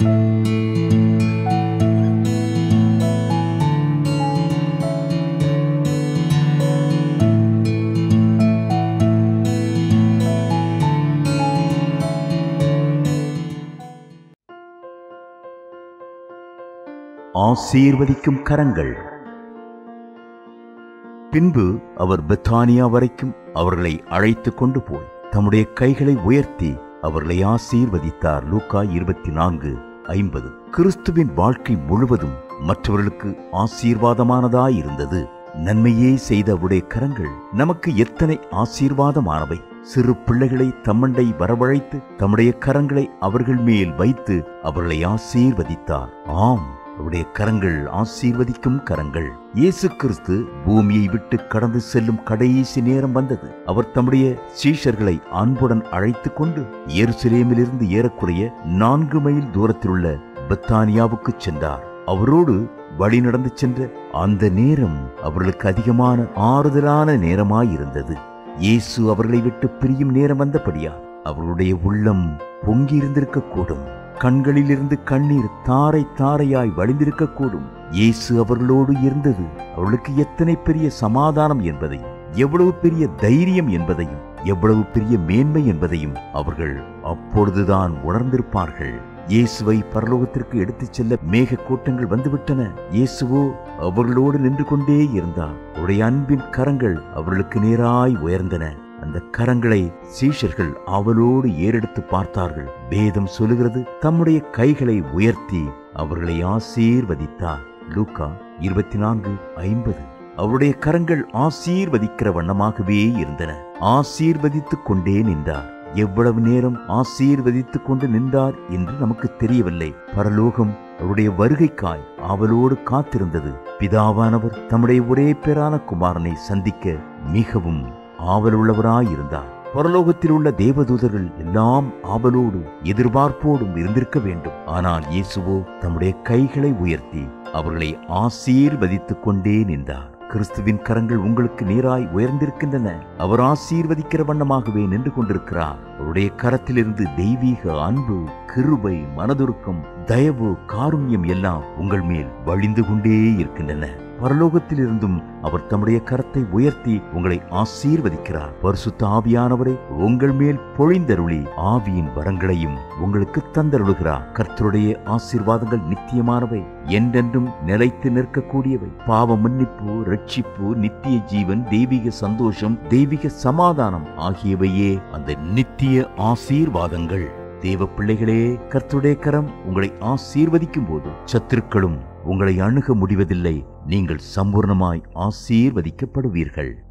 ஆசீர்வதிக்கும் கரங்கள் பின்பு அவர் பெத்தானியா வரைக்கும் அவர்களை அழைத்து கொண்டு போய் தம்முடைய கைகளை உயர்த்தி அவர்களை ஆசீர்வதித்தார் லூக்கா இருபத்தி நான்கு ஐம்பது கிறிஸ்துவின் வாழ்க்கை முழுவதும் மற்றவர்களுக்கு ஆசீர்வாதமானதாயிருந்தது நன்மையே செய்த அவருடைய கரங்கள் நமக்கு எத்தனை ஆசீர்வாதமானவை சிறு பிள்ளைகளை தம்மண்டை வரவழைத்து தம்முடைய கரங்களை அவர்கள் மேல் வைத்து அவர்களை ஆசீர்வதித்தார் ஆம் அவருடைய கரங்கள் ஆசீர்வதிக்கும் கரங்கள் இயேசு கிறிஸ்து பூமியை விட்டு கடந்து செல்லும் கடைசி நேரம் வந்தது அவர் தம்முடைய சீஷர்களை அன்புடன் அழைத்துக் கொண்டு எருசலேமிலிருந்து ஏறக்குறைய நான்கு மைல் தூரத்தில் உள்ள பெத்தானியாவுக்கு சென்றார் அவரோடு வழி நடந்து சென்ற அந்த நேரம் அவர்களுக்கு அதிகமான ஆறுதலான நேரமாயிருந்தது இயேசு அவர்களை விட்டு பிரியும் நேரம் வந்தபடியா அவர்களுடைய உள்ளம் பொங்கி இருந்திருக்க கூடும் கண்களிலிருந்து கண்ணீர் தாரை தாரையாய் வழிந்திருக்க கூடும் இயேசு அவர்களோடு இருந்தது அவர்களுக்கு எத்தனை பெரிய சமாதானம் என்பதையும் எவ்வளவு பெரிய தைரியம் என்பதையும் எவ்வளவு பெரிய மேன்மை என்பதையும் அவர்கள் அப்பொழுதுதான் உணர்ந்திருப்பார்கள் இயேசுவை பரலோகத்திற்கு எடுத்துச் செல்ல மேக கூட்டங்கள் வந்துவிட்டன இயேசுவோ அவர்களோடு நின்று கொண்டே இருந்தார் அவருடைய அன்பின் கரங்கள் அவர்களுக்கு நேராய் உயர்ந்தன அந்த கரங்களை சீஷர்கள் அவளோடு ஏறெடுத்து பார்த்தார்கள் வேதம் சொல்லுகிறது தம்முடைய கைகளை உயர்த்தி அவர்களை ஆசீர்வதித்தார் லூக்கா இருபத்தி நான்கு ஐம்பது அவருடைய கரங்கள் ஆசீர்வதிக்கிற வண்ணமாகவே இருந்தன ஆசீர்வதித்துக் கொண்டே நின்றார் எவ்வளவு நேரம் ஆசீர்வதித்துக் கொண்டு நின்றார் என்று நமக்கு தெரியவில்லை பரலோகம் அவருடைய வருகைக்காய் அவளோடு காத்திருந்தது பிதாவானவர் தம்முடைய ஒரே பேரான குமாரனை சந்திக்க மிகவும் ஆவலுள்ளவராயிருந்தார் பரலோகத்தில் உள்ள தேவதூதர்கள் எல்லாம் ஆவலோடு எதிர்பார்ப்போடும் இருந்திருக்க வேண்டும் ஆனால் இயேசுவோ தம்முடைய கைகளை உயர்த்தி அவர்களை ஆசீர்வதித்துக் கொண்டே நின்றார் கிறிஸ்துவின் கரங்கள் உங்களுக்கு நேராய் உயர்ந்திருக்கின்றன அவர் ஆசீர்வதிக்கிற வண்ணமாகவே நின்று கொண்டிருக்கிறார் அவருடைய கரத்திலிருந்து தெய்வீக அன்பு கிருபை மனதுருக்கம் தயவு காருண்யம் எல்லாம் உங்கள் மேல் வழிந்து கொண்டே இருக்கின்றன பரலோகத்திலிருந்தும் அவர் தம்முடைய கரத்தை உயர்த்தி உங்களை ஆசீர்வதிக்கிறார் பரிசுத்த ஆவியானவரை உங்கள் மேல் பொழிந்தருளி ஆவியின் வரங்களையும் உங்களுக்கு தந்தருளுகிறார் கர்த்தருடைய ஆசீர்வாதங்கள் நித்தியமானவை என்றென்றும் நிலைத்து நிற்கக்கூடியவை பாவ மன்னிப்பு ரட்சிப்பு நித்திய ஜீவன் தெய்வீக சந்தோஷம் தெய்வீக சமாதானம் ஆகியவையே அந்த நித்திய ஆசீர்வாதங்கள் தேவ பிள்ளைகளே கர்த்தருடைய கரம் உங்களை ஆசீர்வதிக்கும் போது சத்துருக்களும் உங்களை அணுக முடிவதில்லை நீங்கள் சம்பூர்ணமாய் ஆசீர்வதிக்கப்படுவீர்கள்